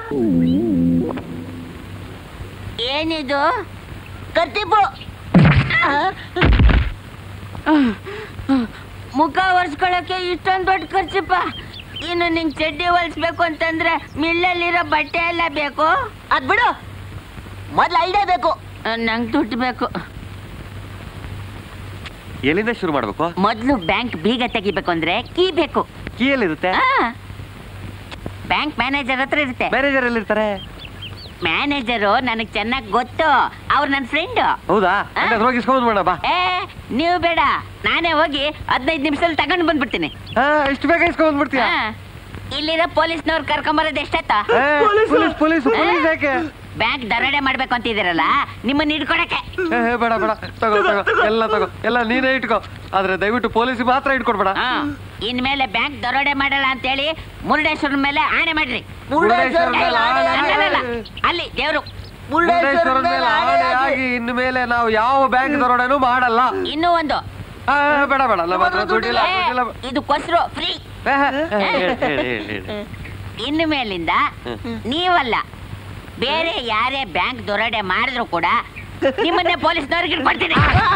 ಏನಿದು ಕತ್ತಿಪು ಮುಖ ಒರೆಸ್ಕೊಳಕ್ಕೆ ಇಷ್ಟೊಂದು ದೊಡ್ಡ ಖರ್ಚಪ್ಪ ಇನ್ನು ನಿಂಗೆ ಚಡ್ಡಿ ಹೊಲಿಸ್ಬೇಕು ಅಂತಂದ್ರೆ ಮಿಲ್ಲಲ್ಲಿರೋ ಬಟ್ಟೆ ಎಲ್ಲ ಬೇಕು ಅದ್ ಬಿಡು ಮೊದ್ಲು ಐಡಿಯಾ ಬೇಕು ನಂಗೆ ದುಡ್ಡು ಬೇಕು ಎಲ್ಲಿಂದ ಶುರು ಮಾಡ್ಬೇಕು ಮೊದಲು ಬ್ಯಾಂಕ್ ಬೀಗ ತೆಗಿಬೇಕು ಅಂದ್ರೆ ಕೀ ಬೇಕು ಕೀ ಎಲ್ಲಿರುತ್ತೆ ಬ್ಯಾಂಕ್ ಮ್ಯಾನೇಜರ್ ಹತ್ರ ಇರುತ್ತೆ ಮ್ಯಾನೇಜರ್ ಎಲ್ಲಿರ್ತಾರೆ ಮ್ಯಾನೇಜರು ನನಗೆ ಚೆನ್ನಾಗಿ ಗೊತ್ತು ಅವ್ರು ನನ್ನ ಫ್ರೆಂಡ್ ಹೌದಾ ಹಂಗಾದ್ರೆ ಹೋಗಿ ಇಸ್ಕೊಂಡ್ ಬೇಡ ಬಾ ಏ ನೀವು ಬೇಡ ನಾನೇ ಹೋಗಿ ಹದಿನೈದು ನಿಮಿಷದಲ್ಲಿ ತಗೊಂಡು ಬಂದ್ಬಿಡ್ತೀನಿ ಹಾ ಇಷ್ಟು ಬೇಗ ಇಸ್ಕೊಂಡ್ ಬಂದ್ಬಿಡ್ತೀಯ ಹಾ. ಇಲ್ಲಿರೋ ಪೊಲೀಸ್ನವ್ರು ಕರ್ಕೊಂಬರೋದು ಎಷ್ಟಾಯ್ತ ಪೊಲೀಸ್ ಪೊಲೀಸ್ ಪೊಲೀಸ್ ಯಾಕೆ ಬ್ಯಾಂಕ್ ದರೋಡೆ ಮಾಡ್ಬೇಕು ಅಂತಿದ್ದೀರಲ್ಲ ನಿಮ್ಮನ್ನ ಹಿಡ್ಕೊಡಕ್ಕೆ ಏ, ಏ, ಬೇಡ ಬೇಡ ತಗೋ ತಗೋ ಎಲ್ಲ ತಗೋ ಎಲ್ಲ ನೀನೇ ಇಟ್ಕೋ ಆದ್ರೆ ದಯವಿಟ್ಟು ಪೊಲೀಸ್ ಮಾತ್ರ ಇಟ್ಕೊಡ್ಬೇಡ ಹಾ ಇನ್ಮೇಲೆ ಬ್ಯಾಂಕ್ ದರೋಡೆ ಮಾಡಲ್ಲ ಅಂತೇಳಿ ಮುರುಡೇಶ್ವರ ಮೇಲೆ ಆಣೆ ಮಾಡ್ರಿ ಮುರುಡೇಶ್ವರ ಮೇಲೆ ಆಣೆ ಅಲ್ಲ, ಅಲ್ಲ, ಅಲ್ಲ. ಅಲ್ಲಿ ದೇವ್ರು ಮುರುಡೇಶ್ವರ ಮೇಲೆ ಆಣೆ ಆಗಿ ಇನ್ನು ಮೇಲೆ ನಾವು ಯಾವ ಬ್ಯಾಂಕ್ ದರೋಡೆನೂ ಮಾಡಲ್ಲ ಇನ್ನೂ ಒಂದು ಆ, ಬೇಡ ಬೇಡ ನಮ್ಮ ಹತ್ರ ದುಡ್ಡಿಲ್ಲ ಏ, ದುಡ್ಡಿಲ್ಲ ಇದು ಕೊಸ್ರು ಫ್ರೀ ಏ, ಏ, ಹೇಳಿ, ಹೇಳಿ, ಹೇಳಿ. ಇನ್ನು ಮೇಲಿಂದ ನೀವಲ್ಲ ಬೇರೆ ಯಾರೇ ಬ್ಯಾಂಕ್ ದೊರಡೆ ಮಾಡಿದ್ರು ಕೂಡ ನಿಮ್ಮನ್ನೇ ಪೊಲೀಸ್ನವ್ರಿಗೆ ಹಿಡ್ಕೊಡ್ತೀನಿ